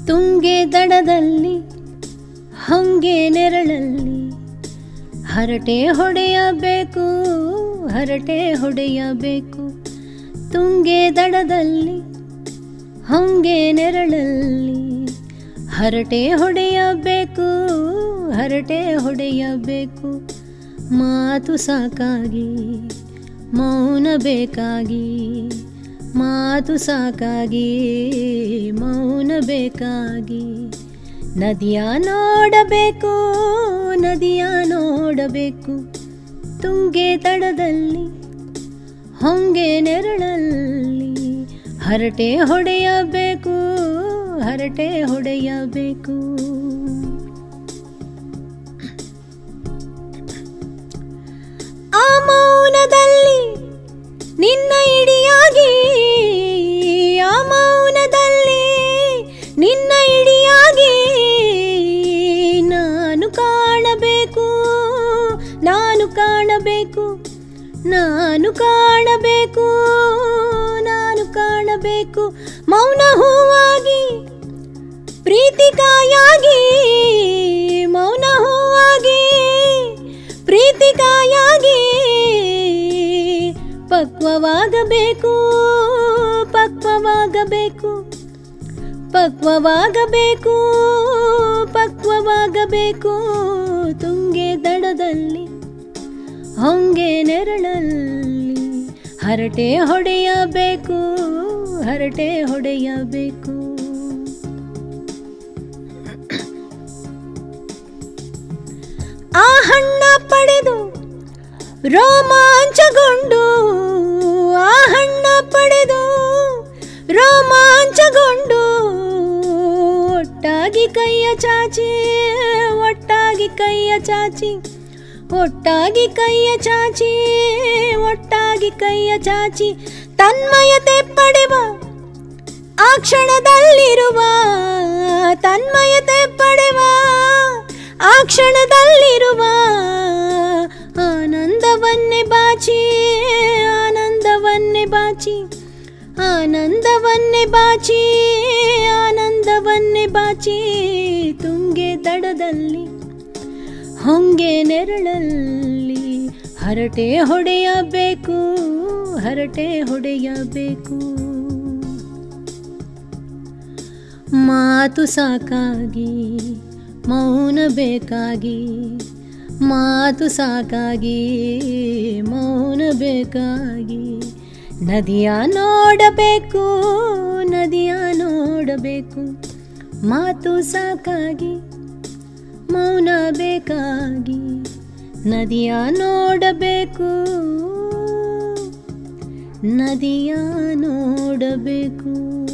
ತುಂಗೆ ದಡದಲ್ಲಿ ಹೊಂಗೆ ನೆರಳಲ್ಲಿ ಹರಟೆ ಹೊಡೆಯಬೇಕು ಹರಟೆ ಹೊಡೆಯಬೇಕು ತುಂಗೆ ದಡದಲ್ಲಿ ಹೊಂಗೆ ನೆರಳಲ್ಲಿ ಹರಟೆ ಹೊಡೆಯಬೇಕು ಹರಟೆ ಹೊಡೆಯಬೇಕು ಮಾತು ಸಾಕಾಗಿ ಮೌನ ಬೇಕಾಗಿ ಮಾತು ಸಾಕಾಗಿ ಮೌನ ಬೇಕಾಗಿ ನದಿಯ ನೋಡಬೇಕು ನದಿಯ ನೋಡಬೇಕು ತುಂಗೆ ತಡದಲ್ಲಿ ಹೊಂಗೆ ನೆರಳಲ್ಲಿ ಹರಟೆ ಹೊಡೆಯಬೇಕು ಹರಟೆ ಹೊಡೆಯಬೇಕು ಆ ಮೌನದಲ್ಲಿ ನಿನ್ನ ಇಡಿಯಾಗಿ ಆ ಮೌನದಲ್ಲಿ ನಿನ್ನ ಇಡಿಯಾಗಿ ನಾನು ಕಾಣಬೇಕು ನಾನು ಕಾಣಬೇಕು ನಾನು ಕಾಣಬೇಕು ನಾನು ಕಾಣಬೇಕು ಮೌನ ಹೂವಾಗಿ ಪ್ರೀತಿ ಕಾಯಾಗಿ ಮೌನ ಹೂವಾಗಿ ಪ್ರೀತಿ ಕಾಯಾಗಿ ಪಕ್ವವಾಗಬೇಕು ಪಕ್ವವಾಗಬೇಕು ಪಕ್ವವಾಗಬೇಕು ಪಕ್ವವಾಗಬೇಕು ತುಂಗೆ ದಡದಲ್ಲಿ ಹೊಂಗೆ ನೆರಳಲ್ಲಿ ಹರಟೆ ಹೊಡೆಯಬೇಕು ಹರಟೆ ಹೊಡೆಯಬೇಕು ಆ ಹಣ್ಣ ಪಡೆದು ರೋಮಾಂಚಗೊಂಡು ಆ ಹಣ್ಣ ಪಡೆದು ರೋಮಾಂಚಗೊಂಡು ಒಟ್ಟಾಗಿ ಕೈಯ ಚಾಚಿ ಒಟ್ಟಾಗಿ ಕೈಯ ಚಾಚಿ ಒಟ್ಟಾಗಿ ಕೈಯ ಚಾಚಿ ಒಟ್ಟಾಗಿ ಕೈಯ ಚಾಚಿ ತನ್ಮಯತೆ ಪಡೆವ ಆ ಕ್ಷಣದಲ್ಲಿರುವ ತನ್ಮಯತೆ ಪಡೆವ ಆ ಕ್ಷಣದಲ್ಲಿರುವ ಆನಂದವನ್ನೇ ಬಾಚಿ ಆನಂದವನ್ನೇ ಬಾಚಿ ಆನಂದವನ್ನೇ ಬಾಚಿ ಆನಂದವನ್ನೇ ಬಾಚಿ ತುಂಗೆ ದಡದಲ್ಲಿ ಹೊಂಗೆ ನೆರಳಲ್ಲಿ ಹರಟೆ ಹೊಡೆಯಬೇಕು ಹರಟೆ ಹೊಡೆಯಬೇಕು ಮಾತು ಸಾಕಾಗಿ ಮೌನ ಬೇಕಾಗಿ ಮಾತು ಸಾಕಾಗಿ ಮೌನ ಬೇಕಾಗಿ ನದಿಯ ನೋಡಬೇಕು ನದಿಯ ನೋಡಬೇಕು ಮಾತು ಸಾಕಾಗಿ ಮೌನ ಬೇಕಾಗಿ ನದಿಯ ನೋಡಬೇಕು ನದಿಯ ನೋಡಬೇಕು